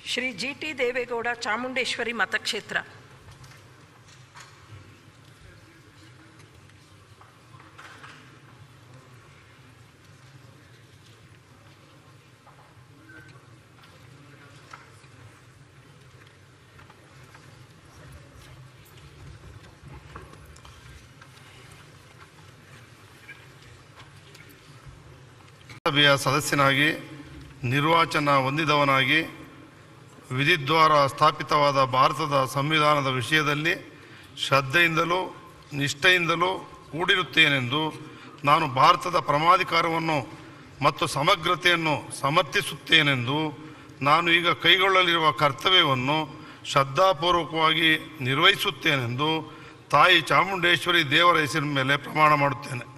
Shri G T Deve Gowda Chamundeshwari ಮತಕ್ಷೇತ್ರ ಸಭೆಯ ಸದಸ್ಯನಾಗಿ ನಿರ್ವಾಚನ ಹೊಂದಿದವನಾಗಿ ವಿಧಿದ್ವಾರ ಸ್ಥಾಪಿತವಾದ ಭಾರತದ ಸಂವಿಧಾನದ ವಿಷಯದಲ್ಲಿ ಶ್ರದ್ಧೆಯಿಂದಲೂ ನಿಷ್ಠೆಯಿಂದಲೂ ಕೂಡಿರುತ್ತೇನೆಂದು ನಾನು ಭಾರತದ ಪ್ರಮಾಧಿಕಾರವನ್ನು ಮತ್ತು ಸಮಗ್ರತೆಯನ್ನು ಸಮರ್ಥಿಸುತ್ತೇನೆಂದು ನಾನು ಈಗ ಕೈಗೊಳ್ಳಲಿರುವ ಕರ್ತವ್ಯವನ್ನು ಶ್ರದ್ಧಾಪೂರ್ವಕವಾಗಿ ನಿರ್ವಹಿಸುತ್ತೇನೆಂದು ತಾಯಿ ಚಾಮುಂಡೇಶ್ವರಿ ದೇವರ ಹೆಸರಿನ ಮೇಲೆ ಪ್ರಮಾಣ ಮಾಡುತ್ತೇನೆ